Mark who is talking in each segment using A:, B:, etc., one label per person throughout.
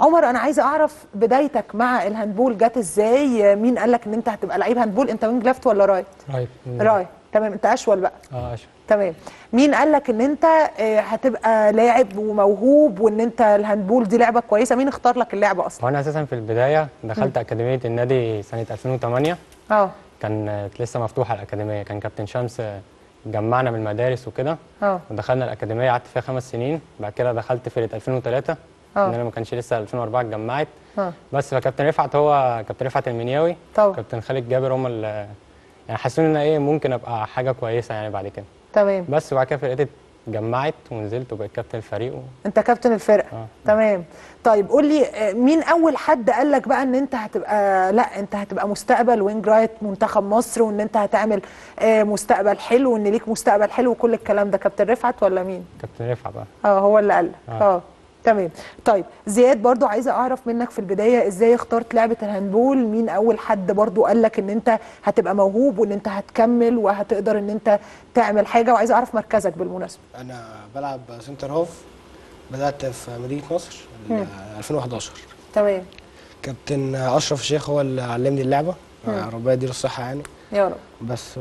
A: عمر انا عايزه اعرف بدايتك مع الهاندبول جت ازاي مين قال لك ان انت هتبقى لعيب هاندبول انت وينج ليفت ولا رايت
B: رايت
A: رايت تمام انت اشول بقى
B: اه اشهر
A: تمام مين قال لك ان انت آه، هتبقى لاعب وموهوب وان انت الهاندبول دي لعبه كويسه مين اختار لك اللعبه اصلا
B: هو انا اساسا في البدايه دخلت اكاديميه النادي سنه 2008
A: اه
B: كانت لسه مفتوحه الاكاديميه كان كابتن شمس جمعنا من المدارس وكده
A: اه
B: ودخلنا الاكاديميه قعدت فيها خمس سنين بعد كده دخلت فرقه 2003
A: آه.
B: ان انا ما كانش لسه 2004 اتجمعت
A: اه
B: بس فكابتن رفعت هو كابتن رفعت المنياوي
A: طبعا
B: كابتن خالد جابر هم اللي يعني حسوني ان أنا ايه ممكن ابقى حاجه كويسه يعني بعد كده
A: تمام
B: بس وبعد كده فرقتي اتجمعت ونزلت وبقيت كابتن الفريق و...
A: انت كابتن الفرقه
B: اه
A: تمام طيب قول لي آه، مين اول حد قال لك بقى ان انت هتبقى لا انت هتبقى مستقبل وينج رايت منتخب مصر وان انت هتعمل آه، مستقبل حلو وان ليك مستقبل حلو وكل الكلام ده كابتن رفعت ولا مين
B: كابتن رفعت بقى
A: اه هو اللي قال لك
B: آه.
A: اه تمام طيب زياد برضو عايزه اعرف منك في البدايه ازاي اخترت لعبه الهاندبول مين اول حد برضو قال لك ان انت هتبقى موهوب وان انت هتكمل وهتقدر ان انت تعمل حاجه وعايزه اعرف مركزك بالمناسبه
C: انا بلعب سنتر هاف بدات في مدينه نصر ال- 2011
A: تمام
C: كابتن اشرف الشيخ هو اللي علمني اللعبه ربنا يديله الصحه يعني
A: يا رب
C: بس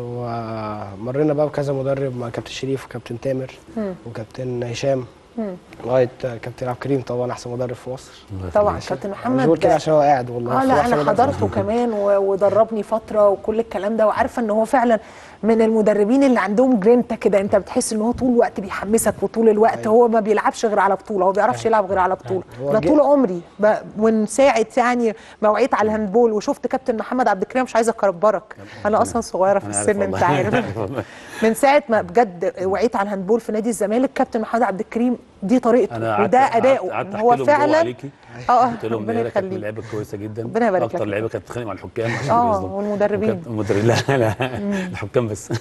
C: ومرينا بقى بكذا مدرب مع كابتن شريف وكابتن تامر
A: مم.
C: وكابتن هشام
A: مم.
C: لغايه كابتن عبد الكريم طبعا احسن مدرب في مصر
A: طبعا كابتن
C: مش
A: محمد
C: بقول كده عشان هو قاعد والله
A: اه
C: هو
A: لا
C: أحسن
A: انا
C: مدرب في
A: حضرته كمان و- ودربني فتره وكل الكلام ده وعارفه ان هو فعلا من المدربين اللي عندهم جرينتا كده انت بتحس ان هو طول الوقت بيحمسك وطول الوقت
C: أيوة.
A: هو ما بيلعبش غير على بطوله هو ما بيعرفش يلعب غير على بطوله
C: هو
A: انا
C: جه-
A: طول عمري ب- من ساعه يعني ما وعيت على الهاندبول وشفت كابتن محمد عبد الكريم مش عايزه اكبرك انا اصلا صغيره في
D: أنا عارف
A: السن انت
D: والله.
A: عارف
D: عارف والله.
A: من ساعه ما بجد وعيت على الهاندبول في نادي الزمالك كابتن محمد عبد الكريم دي طريقته
D: انا قعدت-
A: وده
D: قعدت-
A: اداؤه
D: قعدت
A: ان
D: أحكي
A: هو
D: لهم جوه
A: فعلا
D: عليكي
A: اه
D: قلت لهم
A: ربنا
D: ان هي كانت من
A: يخليك
D: لعيبه كويسه جدا
A: ربنا يبارك لك.
D: اكتر لعيبه كانت بتتخانق مع الحكام عشان
A: اه
D: يصدموا.
A: والمدربين
D: وكانت- المدرب لا لا الحكام بس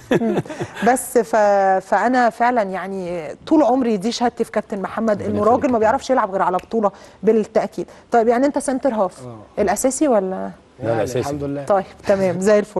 A: بس ف... فانا فعلا يعني طول عمري دي شهادتي في كابتن محمد انه
D: يخليك
A: راجل ما
D: يا
A: بيعرفش يلعب غير على بطوله بالتاكيد طيب يعني انت سنتر هاف
C: آه.
A: الاساسي ولا
D: لا،
C: يعني
D: الأساسي.
C: الحمد لله
A: طيب تمام زي الفل